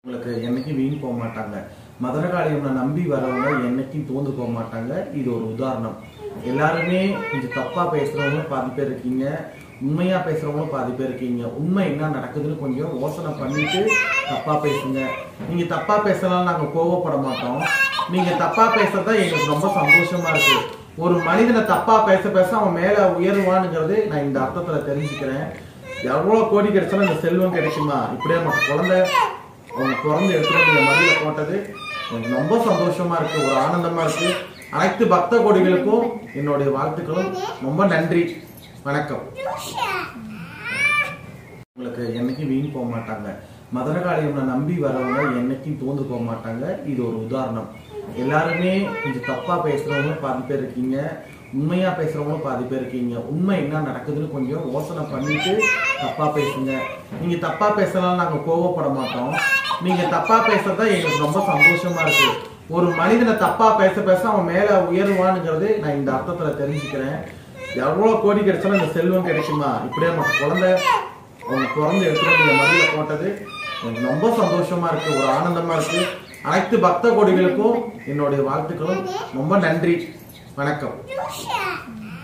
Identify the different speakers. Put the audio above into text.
Speaker 1: உங்களுக்கு என்னைக்கும் வீண் போக மாட்டாங்க மதுரகாளியம்மனை நம்பி வரவங்க என்னைக்கும் தோந்து போக மாட்டாங்க இது ஒரு உதாரணம் எல்லாருமே கொஞ்சம் தப்பா பேசுறவங்களும் பாதி பேர் இருக்கீங்க உண்மையா பேசுறவங்களும் பாதி பேர் இருக்கீங்க உண்மை என்ன நடக்குதுன்னு கொஞ்சம் யோசனை பண்ணிட்டு தப்பா பேசுங்க நீங்க தப்பா பேசலாம் நாங்க கோவப்பட மாட்டோம் நீங்க தப்பா பேசுறதா எங்களுக்கு ரொம்ப சந்தோஷமா இருக்கு ஒரு மனிதனை தப்பா பேச பேச அவன் மேல உயருவானுங்கிறது நான் இந்த அர்த்தத்துல தெரிஞ்சுக்கிறேன் எவ்வளவு கோடி கிடைச்சாலும் இந்த செல்வம் கிடைக்குமா இப்படியே நம்ம குழந்தை அவங்க பிறந்து எடுத்துட்டு வந்து இந்த மடியில போட்டது எனக்கு ரொம்ப சந்தோஷமா இருக்கு ஒரு ஆனந்தமா இருக்கு அனைத்து பக்த கோடிகளுக்கும் என்னுடைய வாழ்த்துக்களும் ரொம்ப நன்றி வணக்கம் உங்களுக்கு என்னைக்கும் வீண் போக மாட்டாங்க மதுரகாளியம்மனை நம்பி வரவங்க என்னைக்கும் தோந்து போக மாட்டாங்க இது ஒரு உதாரணம் எல்லாருமே கொஞ்சம் தப்பா பேசுறவங்களும் பாதி பேர் இருக்கீங்க உண்மையா பேசுறவங்களும் பாதி பேர் இருக்கீங்க உண்மை என்ன நடக்குதுன்னு கொஞ்சம் யோசனை பண்ணிட்டு தப்பா பேசுங்க நீங்க தப்பா பேசலாம் நாங்க கோவப்பட மாட்டோம் நீங்க தப்பா பேசுறதா எங்களுக்கு ரொம்ப சந்தோஷமா இருக்கு ஒரு மனிதனை தப்பா பேச பேச அவன் மேல உயருவானுங்கிறது நான் இந்த அர்த்தத்துல தெரிஞ்சுக்கிறேன் எவ்வளவு கோடி கிடைச்சாலும் இந்த செல்வம் கிடைக்குமா இப்படியே நம்ம குழந்தை அவங்க பிறந்து எடுத்துட்டு வந்து இந்த மடியில போட்டது எனக்கு ரொம்ப சந்தோஷமா இருக்கு ஒரு ஆனந்தமா இருக்கு அனைத்து பக்த கோடிகளுக்கும் என்னுடைய வாழ்த்துக்களும் ரொம்ப நன்றி வணக்கம்